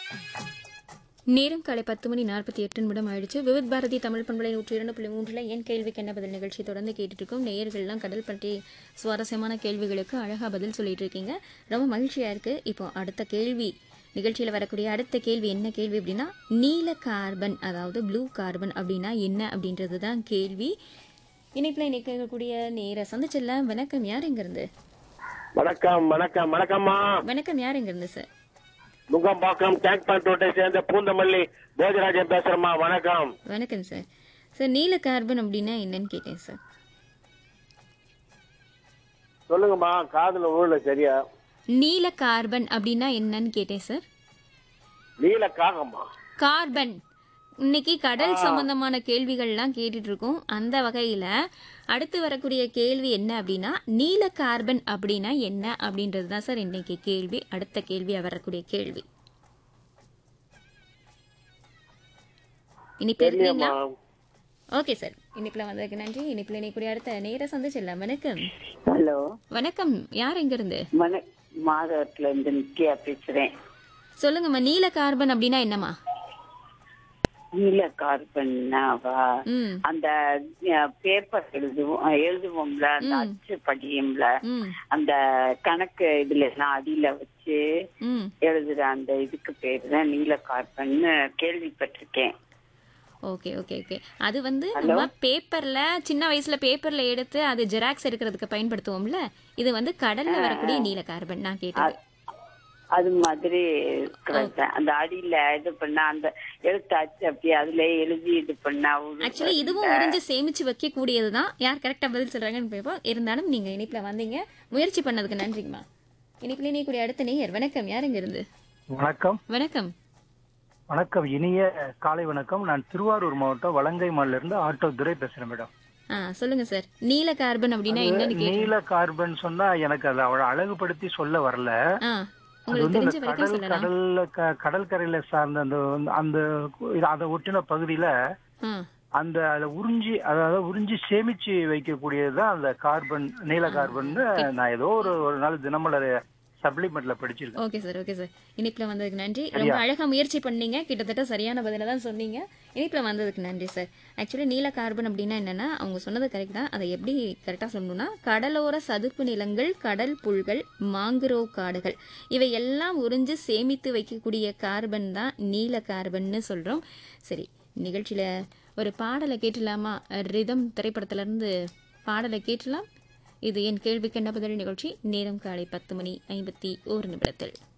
நேரம் காலை பத்து மணி நாற்பத்தி எட்டு நிமிடம் ஆயிடுச்சு விவித் பாரதி தமிழ் பண்பலை நூற்றி இரண்டு புள்ளி மூன்றில் என் கேள்விக்கு என்ன பதில் நிகழ்ச்சி தொடர்ந்து கேட்டுட்டு இருக்கோம் நேயர்கள்லாம் கடல் பற்றி சுவாரஸ்யமான கேள்விகளுக்கு அழகாக பதில் சொல்லிட்டு இருக்கீங்க ரொம்ப மகிழ்ச்சியா இருக்கு இப்போ அடுத்த கேள்வி நிகழ்ச்சியில் வரக்கூடிய அடுத்த கேள்வி என்ன கேள்வி அப்படின்னா நீல கார்பன் அதாவது ப்ளூ கார்பன் அப்படின்னா என்ன அப்படின்றது தான் கேள்வி இணைப்பில் நிற்கக்கூடிய நேர சந்திச்சில்ல வணக்கம் யார் எங்கிருந்து வணக்கம் வணக்கம் வணக்கம்மா வணக்கம் யார் எங்கிருந்து சார் நுங்கம்பாக்கம் டேங்க் பாயிண்ட் ரோட்டை சேர்ந்த பூந்தமல்லி போஜராஜன் பேசுறேம்மா வணக்கம் வணக்கம் சார் சார் நீல கார்பன் அப்படின்னா என்னன்னு கேட்டேன் சார் சொல்லுங்கம்மா காதுல ஊழல சரியா நீல கார்பன் அப்படின்னா என்னன்னு கேட்டேன் சார் நீல காகம்மா கார்பன் இன்னைக்கு கடல் சம்பந்தமான கேள்விகள்லாம் கேட்டுட்டு இருக்கோம் அந்த வகையில அடுத்து வரக்கூடிய கேள்வி என்ன அப்படின்னா நீல கார்பன் அப்படின்னா என்ன அப்படின்றது தான் சார் இன்னைக்கு கேள்வி அடுத்த கேள்வியா வரக்கூடிய கேள்வி இனிப்பு தெரியம்மா இருக்கீங்களா ஓகே சார் இனிப்புல வந்ததுக்கு நன்றி இனிப்புல இணைக்கூடிய அடுத்த நேர சந்திச்சிடலாம் வணக்கம் ஹலோ வணக்கம் யார் எங்க இருந்து வண மாதவத்துல இருந்து நித்யா பேசுறேன் சொல்லுங்கம்மா நீல கார்பன் அப்படின்னா என்னம்மா நீல கார்பன்னாவா ம் அந்த பேப்பர் எழுதுவோம் எழுதுவோம்ல அந்த அச்சு படியும்ல ம் அந்த கணக்கு இதுல எல்லாம் அடியில வச்சு ம் எழுதுற அந்த இதுக்கு பேரு தான் நீல கார்பன்னு கேள்விப்பட்டிருக்கேன் ஓகே ஓகே ஓகே அது வந்து நம்ம பேப்பர்ல சின்ன வயசுல பேப்பர்ல எடுத்து அது ஜெராக்ஸ் எடுக்கிறதுக்கு பயன்படுத்துவோம்ல இது வந்து கடல்ல வரக்கூடிய நீல கார்பன் நான் கேட்டது அது மாதிரி இருக்கிறது அந்த அடியில இது பண்ணா அந்த எழுத்தாச்சு அப்படியே அதுல எழுதி இது பண்ணா உரு- ஆக்சுவலி இதுவும் உறிஞ்சு சேமிச்சு வைக்க கூடியதுதான் யார் கரெக்டா பதில் சொல்றாங்கன்னு பார்ப்போம் இருந்தாலும் நீங்க இனிப்புல வந்தீங்க முயற்சி பண்ணதுக்கு நன்றிங்கம்மா இனிப்புல நீ கூடிய அடுத்த நேயர் வணக்கம் யாருங்க இருந்து வணக்கம் வணக்கம் வணக்கம் இனிய காலை வணக்கம் நான் திருவாரூர் மாவட்டம் வலங்கை மாநில இருந்து ஆட்டோ துரை பேசுறேன் மேடம் ஆ சொல்லுங்க சார் நீல கார்பன் அப்படின்னா என்னன்னு கேட்டேன் நீல கார்பன் சொன்னா எனக்கு அதை அவளை அழகுபடுத்தி சொல்ல வரல ஆ அது உங்களுக்கு வந்து தெரிஞ்ச இந்த வரைக்கும் கடல் சொல்லலாம் கடல்ல க- கடற்கரையில சார்ந்த அந்த அந்த இது அதை ஒட்டின பகுதியில ஆ அந்த அதை உறிஞ்சி அதாவது உறிஞ்சி சேமிச்சு வைக்கக்கூடியதுதான் அந்த கார்பன் நீல கார்பன் நான் ஏதோ ஒரு ஒரு நாள் தினமலர் சப்ளிமெண்ட்ல படிச்சிருக்கேன் ஓகே சார் ஓகே சார் இனிப்புல வந்ததுக்கு நன்றி ரொம்ப அழகா முயற்சி பண்ணீங்க கிட்டத்தட்ட சரியான பதில தான் சொன்னீங்க இனிப்புல வந்ததுக்கு நன்றி சார் ஆக்சுவலி நீல கார்பன் அப்படின்னா என்னன்னா அவங்க சொன்னது கரெக்ட் தான் அதை எப்படி கரெக்டா சொல்லணும்னா கடலோர சதுப்பு நிலங்கள் கடல் புல்கள் மாங்குரோவ் காடுகள் இவை எல்லாம் உறிஞ்சு சேமித்து வைக்கக்கூடிய கார்பன் தான் நீல கார்பன்னு சொல்றோம் சரி நிகழ்ச்சியில ஒரு பாடலை கேட்டலாமா ரிதம் திரைப்படத்துல இருந்து பாடலை கேட்டலாம் இது என் கேள்விக்கு என்ன பதில் நிகழ்ச்சி நேரம் காலை பத்து மணி ஐம்பத்தி ஓரு நிமிடத்தில்